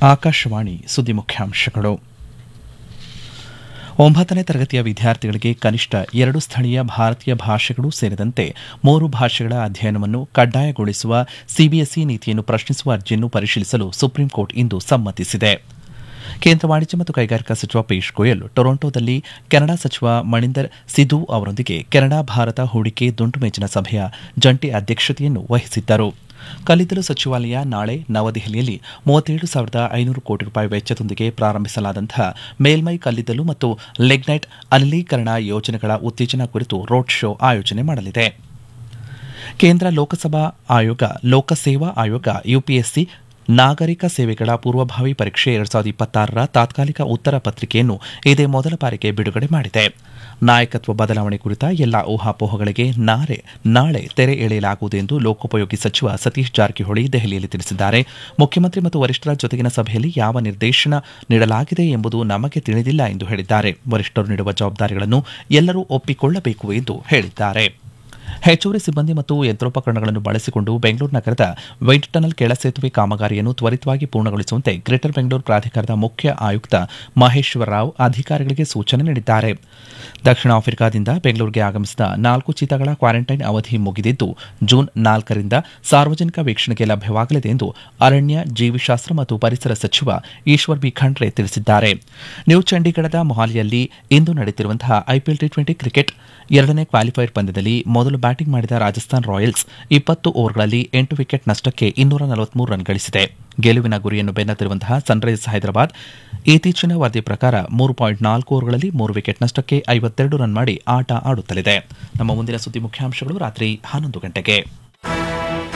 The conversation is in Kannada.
ಆಕಾಶವಾಣಿ ಸುದ್ದಿ ಮುಖ್ಯಾಂಶಗಳು ಒಂಬತ್ತನೇ ತರಗತಿಯ ವಿದ್ಯಾರ್ಥಿಗಳಿಗೆ ಕನಿಷ್ಠ ಎರಡು ಸ್ಥಳೀಯ ಭಾರತೀಯ ಭಾಷೆಗಳು ಸೇರಿದಂತೆ ಮೂರು ಭಾಷೆಗಳ ಅಧ್ಯಯನವನ್ನು ಕಡ್ಡಾಯಗೊಳಿಸುವ ಸಿಬಿಎಸ್ಇ ನೀತಿಯನ್ನು ಪ್ರಶ್ನಿಸುವ ಅರ್ಜಿಯನ್ನು ಪರಿಶೀಲಿಸಲು ಸುಪ್ರೀಂ ಕೋರ್ಟ್ ಇಂದು ಸಮ್ಮತಿಸಿದೆ ಕೇಂದ್ರ ವಾಣಿಜ್ಯ ಮತ್ತು ಕೈಗಾರಿಕಾ ಸಚಿವ ಪಿಯೂಷ್ ಗೋಯಲ್ ಟೊರೊಂಟೊದಲ್ಲಿ ಕೆನಡಾ ಸಚಿವ ಮಣಿಂದರ್ ಸಿಧು ಅವರೊಂದಿಗೆ ಕೆನಡಾ ಭಾರತ ಹೂಡಿಕೆ ದುಂಡು ಮೇಜಿನ ಸಭೆಯ ಜಂಟಿ ಅಧ್ಯಕ್ಷತೆಯನ್ನು ವಹಿಸಿದ್ದರು ಕಲ್ಲಿದ್ದಲು ಸಚಿವಾಲಯ ನಾಳೆ ನವದೆಹಲಿಯಲ್ಲಿ ಮೂವತ್ತೇಳು ಸಾವಿರದ ಐನೂರು ಕೋಟಿ ರೂಪಾಯಿ ವೆಚ್ಚದೊಂದಿಗೆ ಪ್ರಾರಂಭಿಸಲಾದಂತಹ ಮೇಲ್ಮೈ ಕಲ್ಲಿದ್ದಲು ಮತ್ತು ಲೆಗ್ನೈಟ್ ಅನಿಲೀಕರಣ ಯೋಜನೆಗಳ ಉತ್ತೇಜನ ಕುರಿತು ರೋಡ್ ಶೋ ಆಯೋಜನೆ ಮಾಡಲಿದೆ ಕೇಂದ್ರ ಲೋಕಸಭಾ ಆಯೋಗ ಲೋಕಸೇವಾ ಆಯೋಗ ಯುಪಿಎಸ್ಸಿ ನಾಗರಿಕ ಸೇವೆಗಳ ಪೂರ್ವಭಾವಿ ಪರೀಕ್ಷೆ ಎರಡ್ ಸಾವಿರದ ಇಪ್ಪತ್ತಾರರ ತಾತ್ಕಾಲಿಕ ಉತ್ತರ ಪತ್ರಿಕೆಯನ್ನು ಇದೇ ಮೊದಲ ಬಾರಿಗೆ ಬಿಡುಗಡೆ ಮಾಡಿದೆ ನಾಯಕತ್ವ ಬದಲಾವಣೆ ಕುರಿತ ಎಲ್ಲಾ ಊಹಾಪೋಹಗಳಿಗೆ ನಾಳೆ ನಾಳೆ ತೆರೆ ಎಳೆಯಲಾಗುವುದು ಎಂದು ಲೋಕೋಪಯೋಗಿ ಸಚಿವ ಸತೀಶ್ ಜಾರಕಿಹೊಳಿ ದೆಹಲಿಯಲ್ಲಿ ತಿಳಿಸಿದ್ದಾರೆ ಮುಖ್ಯಮಂತ್ರಿ ಮತ್ತು ವರಿಷ್ಠರ ಜೊತೆಗಿನ ಸಭೆಯಲ್ಲಿ ಯಾವ ನಿರ್ದೇಶನ ನೀಡಲಾಗಿದೆ ಎಂಬುದು ನಮಗೆ ತಿಳಿದಿಲ್ಲ ಎಂದು ಹೇಳಿದ್ದಾರೆ ವರಿಷ್ಠರು ನೀಡುವ ಜವಾಬ್ದಾರಿಗಳನ್ನು ಎಲ್ಲರೂ ಒಪ್ಪಿಕೊಳ್ಳಬೇಕು ಎಂದು ಹೇಳಿದ್ದಾರೆ ಹೆಚ್ಚುವರಿ ಸಿಬ್ಬಂದಿ ಮತ್ತು ಯಂತ್ರೋಪಕರಣಗಳನ್ನು ಬಳಸಿಕೊಂಡು ಬೆಂಗಳೂರು ನಗರದ ವೈಟ್ ಟನಲ್ ಕೆಳ ಸೇತುವೆ ಕಾಮಗಾರಿಯನ್ನು ತ್ವರಿತವಾಗಿ ಪೂರ್ಣಗೊಳಿಸುವಂತೆ ಗ್ರೇಟರ್ ಬೆಂಗಳೂರು ಪ್ರಾಧಿಕಾರದ ಮುಖ್ಯ ಆಯುಕ್ತ ಮಹೇಶ್ವರ ರಾವ್ ಅಧಿಕಾರಿಗಳಿಗೆ ಸೂಚನೆ ನೀಡಿದ್ದಾರೆ ದಕ್ಷಿಣ ಆಫ್ರಿಕಾದಿಂದ ಬೆಂಗಳೂರಿಗೆ ಆಗಮಿಸಿದ ನಾಲ್ಕು ಚೀತಾಗಳ ಕ್ವಾರಂಟೈನ್ ಅವಧಿ ಮುಗಿದಿದ್ದು ಜೂನ್ ನಾಲ್ಕರಿಂದ ಸಾರ್ವಜನಿಕ ವೀಕ್ಷಣೆಗೆ ಲಭ್ಯವಾಗಲಿದೆ ಎಂದು ಅರಣ್ಯ ಜೀವಿಶಾಸ್ತ್ರ ಮತ್ತು ಪರಿಸರ ಸಚಿವ ಈಶ್ವರ್ ಬಿ ಖಂಡ್ರೆ ತಿಳಿಸಿದ್ದಾರೆ ನ್ಯೂ ಚಂಡೀಗಢದ ಮೊಹಾಲಿಯಲ್ಲಿ ಇಂದು ನಡೆಯುತ್ತಿರುವಂತಹ ಐಪಿಎಲ್ ಟಿ ಟ್ವೆಂಟಿ ಕ್ರಿಕೆಟ್ ಎರಡನೇ ಕ್ವಾಲಿಫೈಯರ್ ಪಂದ್ಯದಲ್ಲಿ ಮೊದಲು ಬ್ಯಾಟಿಂಗ್ ಮಾಡಿದ ರಾಜಸ್ಥಾನ್ ರಾಯಲ್ಸ್ ಇಪ್ಪತ್ತು ಓವರ್ಗಳಲ್ಲಿ ಎಂಟು ವಿಕೆಟ್ ನಷ್ಟಕ್ಕೆ ಇನ್ನೂರ ನಲವತ್ಮೂರು ರನ್ ಗಳಿಸಿದೆ ಗೆಲುವಿನ ಗುರಿಯನ್ನು ಬೆನ್ನತ್ತಿರುವಂತಹ ಸನ್ರೈಸರ್ಸ್ ಹೈದರಾಬಾದ್ ಇತ್ತೀಚಿನ ವರದಿ ಪ್ರಕಾರ ಮೂರು ಪಾಯಿಂಟ್ ನಾಲ್ಕು ಓವರ್ಗಳಲ್ಲಿ ಮೂರು ವಿಕೆಟ್ ನಷ್ಟಕ್ಕೆ ಐವತ್ತೆರಡು ರನ್ ಮಾಡಿ ಆಟ ಆಡುತ್ತಲಿದೆ ನಮ್ಮ ಮುಂದಿನ ಸುದ್ದಿ ಮುಖ್ಯಾಂಶಗಳು ರಾತ್ರಿ ಹನ್ನೊಂದು ಗಂಟೆಗೆ